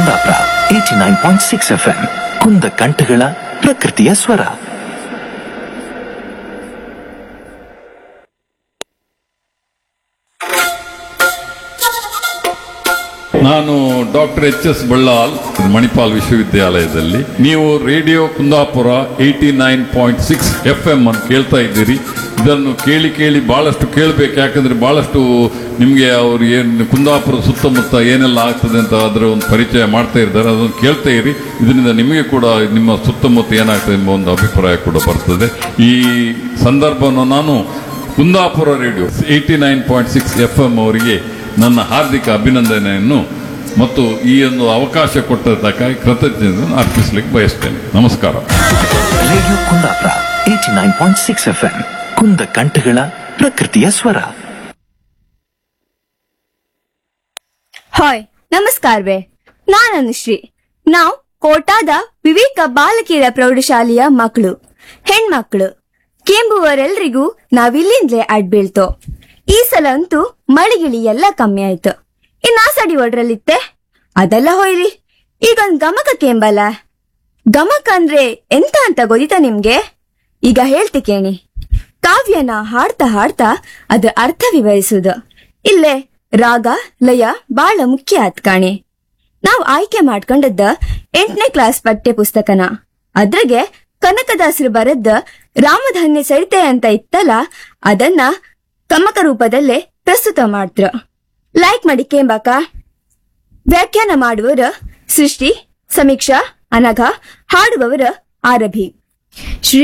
Kundapura eighty nine point six F M ಕುಂದ ಕಂಠಗಳ ಪ್ರಕೃತಿಯ ಸ್ವರ ನಾನು doctor H S Ballal Manipal ವಿಶ್ವವಿದ್ಯಾಲಯದಲ್ಲಿ ನೀವು radio Kundapura eighty nine point six F M ಅನ್ನು ಕೇಳ್ತಾ ಇದ್ದೀರಿ ಇದನ್ನು ಕೇಳಿ ಕೇಳಿ ಬಹಳಷ್ಟು ಕೇಳಬೇಕು ಯಾಕಂದ್ರೆ ಬಹಳಷ್ಟು ನಿಮಗೆ ಅವ್ರು ಏನು ಕುಂದಾಪುರ ಸುತ್ತಮುತ್ತ ಏನೆಲ್ಲ ಆಗ್ತದೆ ಅಂತ ಅದರ ಒಂದು ಪರಿಚಯ ಮಾಡ್ತಾ ಇದ್ದಾರೆ ಅದನ್ನು ಕೇಳ್ತಾ ಇರಿ ಇದರಿಂದ ನಿಮಗೆ ಕೂಡ ನಿಮ್ಮ ಸುತ್ತಮುತ್ತ ಏನಾಗ್ತದೆ ಎಂಬ ಒಂದು ಅಭಿಪ್ರಾಯ ಕೂಡ ಬರ್ತದೆ ಈ ಸಂದರ್ಭವನ್ನು ನಾನು Kundapura radio eighty nine point six F M ಅವರಿಗೆ ನನ್ನ ಹಾರ್ದಿಕ ಅಭಿನಂದನೆಯನ್ನು ಮತ್ತು ಈ ಒಂದು ಅವಕಾಶ ಕೊಟ್ಟದ್ದಕ್ಕಾಗಿ ಕೃತಜ್ಞತೆಯನ್ನು ಅರ್ಪಿಸಲಿಕ್ಕೆ ಬಯಸ್ತೇನೆ ನಮಸ್ಕಾರ radio Kundapura eighty nine point six F M ಕುಂದ ಕಂಠಗಳ ಪ್ರಕೃತಿಯ ಸ್ವರ ಹಾಯ್ ನಮಸ್ಕಾರವೇ ನಾನು ಅನುಶ್ರೀ ನಾವು ಕೋಟಾದ ವಿವೇಕ ಬಾಲಕಿಯರ ಪ್ರೌಢಶಾಲೆಯ ಮಕ್ಕಳು ಹೆಣ್ಮಕ್ಳು ಕೆಂಬುವರೆಲ್ರಿಗೂ ನಾವಿಲ್ಲಿಂದಲೇ ಅಡ್ಬೀಳ್ತೋ ಈ ಸಲ ಅಂತೂ ಮಳಿಗಿಳಿ ಎಲ್ಲ ಕಮ್ಮಿ ಆಯ್ತು ಇನ್ನ ಸಡಿ ಒಡ್ರಲ್ಲಿತ್ತೆ ಅದೆಲ್ಲ ಹೋಯ್ರಿ ಈಗೊಂದ್ ಗಮಕ ಕೇಂಬಲ್ಲ ಗಮಕ ಅಂದ್ರೆ ಎಂತ ಅಂತ ಗೊತ್ತಿತಾ ನಿಮ್ಗೆ ಈಗ ಹೇಳ್ತಿ ಕೇಳಿ ಕಾವ್ಯನ ಹಾಡ್ತಾ ಹಾಡ್ತಾ ಅದ್ರ ಅರ್ಥ ವಿವರಿಸುದು ಇಲ್ಲೇ ರಾಗ ಲಯ ಬಾಳ ಮುಖ್ಯ ಆತ್ ಕಾಣಿ ನಾವ್ ಆಯ್ಕೆ ಮಾಡ್ಕೊಂಡದ್ದ ಎಂಟನೇ ಕ್ಲಾಸ್ ಪಠ್ಯ ಪುಸ್ತಕನ ಅದ್ರಾಗೆ ಕನಕದಾಸರು ಬರದ್ದ ರಾಮಧನ್ಯ ಸರಿತೆ ಅಂತ ಇತ್ತಲ್ಲ ಅದನ್ನ ಕಮಕ ರೂಪದಲ್ಲೇ ಪ್ರಸ್ತುತ ಮಾಡ್ತ್ರ ಲೈಕ್ ಮಾಡಿ ಕೇಂಬಾಕ ವ್ಯಾಖ್ಯಾನ ಮಾಡುವವರ ಸೃಷ್ಟಿ ಸಮೀಕ್ಷಾ ಅನಘ ಹಾಡುವವರ ಆರಭಿ ಶ್ರೀ